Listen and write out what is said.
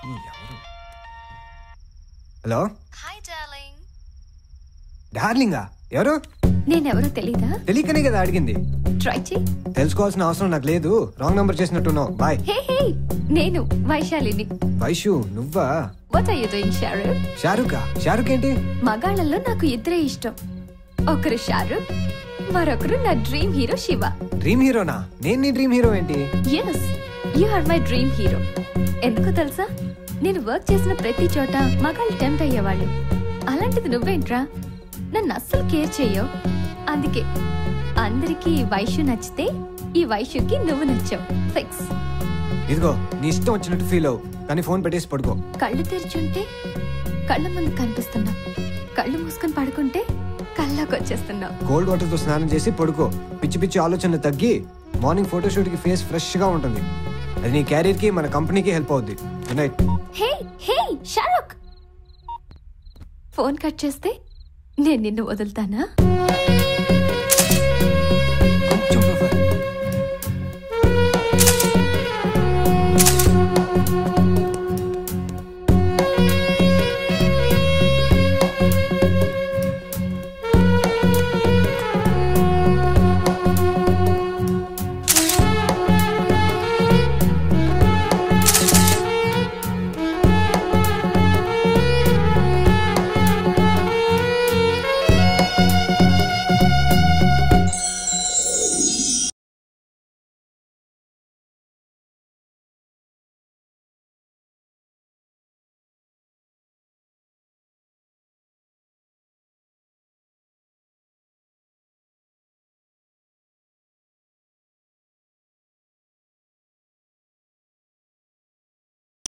ఈ ఎవరు hello hi darling డార్లింగా ఎవరు నేనెవరో తెలీదా తెలియకనే కదా అడిగింది ట్రై చేయి తెలుసుకోవాల్సిన అవసరం నాకు లేదు రాంగ్ నంబర్ చేసినట్టున్నావు బాయ్ హే హే నేను వైశాలిని వైషు నువ్వా what are you doing Shahrukh షారుఖా షారుఖ్ ఏంటి మగాళ్ళల్లో నాకు ఇద్దరే ఇష్టం ఒకరు షారుఖ్ మరొకరు నా డ్రీమ్ హీరో శివ డ్రీమ్ హీరోనా నేను నీ డ్రీమ్ హీరో ఏంటి yes you are my dream hero ఎందుకో తెలుసా నేను వర్క్ చేసిన ప్రతి చోట మగాళ్ళు టెంప్ట్ అయ్యేవాళ్ళు అలాంటిది నువ్వేంట్రా నన్ను అస్సలు కేర్ చెయ్యవు అందుకే అందరికీ ఈ వైషు నచ్చితే ఈ వైషుకి నువ్వు నచ్చావు ఫిక్స్ ఇదిగో నీ ఇష్టం వచ్చినట్టు ఫీల్ అవ్వు కానీ ఫోన్ పెట్టేసి పడుకో కళ్ళు తెరిచుంటే కళ్ళ ముందు కనిపిస్తున్నావు కళ్ళు మూసుకొని పడుకుంటే కల్లోకి వచ్చేస్తున్నావు కోల్డ్ వాటర్ తో స్నానం చేసి పడుకో పిచ్చి పిచ్చి ఆలోచనలు తగ్గి మార్నింగ్ ఫోటోషూట్ కి ఫేస్ ఫ్రెష్ గా ఉంటుంది అది నీ క్యారియర్ కి మన కంపెనీకి హెల్ప్ అవుద్ది good night hey hey Shahrukh phone cut చేస్తే నేను నిన్ను వదులుతానా